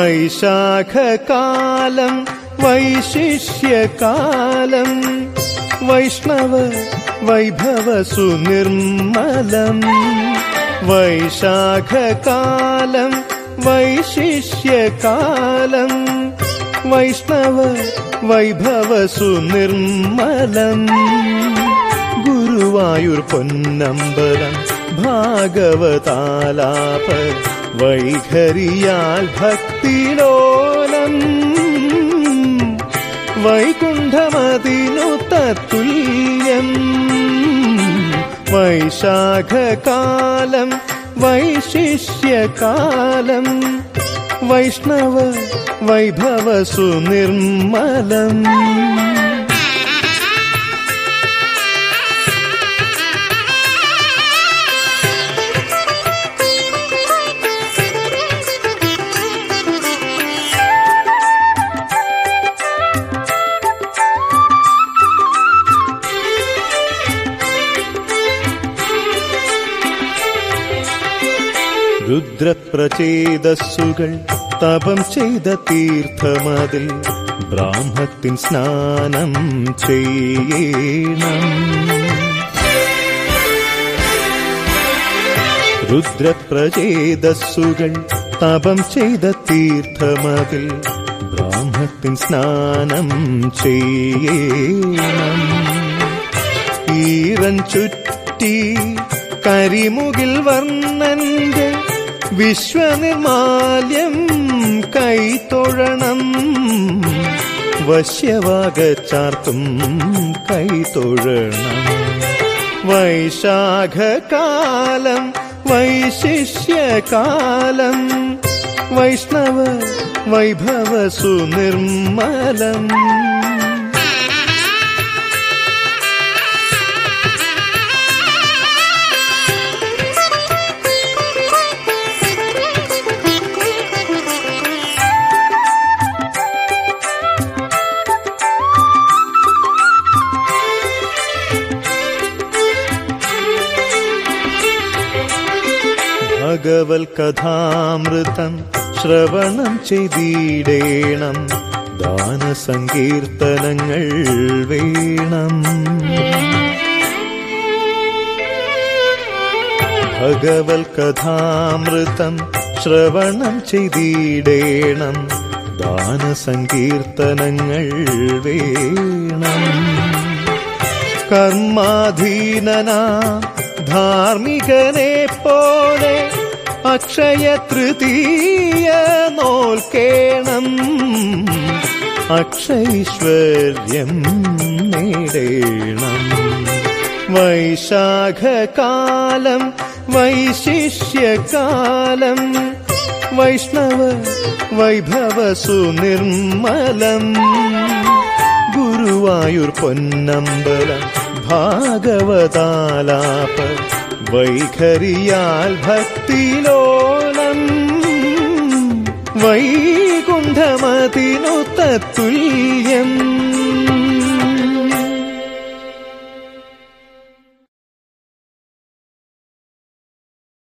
വൈശാഖകാലം വൈശിഷ്യകാലം വൈഷ്ണവ വൈഭവ സുനിർമ്മലം വൈശാഖകാലം വൈശിഷ്യകാലം വൈഷ്ണവ വൈഭവ സുനിർമ്മലം ഗുരുവായൂർ പൊന്നമ്പലം ഭാഗവതാലാപ വൈഖരിയാൽ ഭക്തിലോലം വൈകുണ്ഠമതിനു തത്തുല്യം വൈശാഖകാലം വൈശിഷ്യകാലം വൈഷ്ണവ വൈഭവ സുനിർമ്മലം രുദ്രപ്രചേതസ്സുകൾ തപം ചെയ്ത തീർത്ഥമതിൽ ബ്രാഹ്മത്തിൻ സ്നാനം ചെയ്യണം രുദ്രപ്രചേതസ്സുകൾ തപം ചെയ്ത തീർത്ഥമതിൽ ബ്രാഹ്മത്തിൻ സ്നാനം ചെയ്യണം ഈറൻ ചുറ്റി കരിമുകിൽ വർണ്ണന്റെ വിശ്വനിർമാല്യം കൈതൊഴണം വശ്യവാക ചാർത്തും കൈതൊഴണം വൈശാഖകാലം വൈശിഷ്യകാലം വൈഷ്ണവ വൈഭവ സുനിർമ്മലം ഭഗവൽ കഥാമൃതം ശ്രവണം ചെയ്തിടേണം ദാനസങ്കീർത്തനങ്ങൾ വേണം ഭഗവൽ കഥാമൃതം ശ്രവണം ചെയ്തിടേണം ദാനസങ്കീർത്തനങ്ങൾ വേണം കർമാധീനനാ ധാർമ്മികനെ പോലെ അക്ഷയ തൃതീയ നോൽക്കേണം അക്ഷൈശ്വര്യം നേടേണം വൈശാഖകാലം വൈശിഷ്യകാലം വൈഷ്ണവ വൈഭവ സുനിർമ്മലം ഗുരുവായൂർ പൊന്നമ്പലം ഭാഗവതാലാപ വൈഖരിയാൽ ഭക്തിലോലം വൈകുണ്ഠമതിനു തത്തുല്യം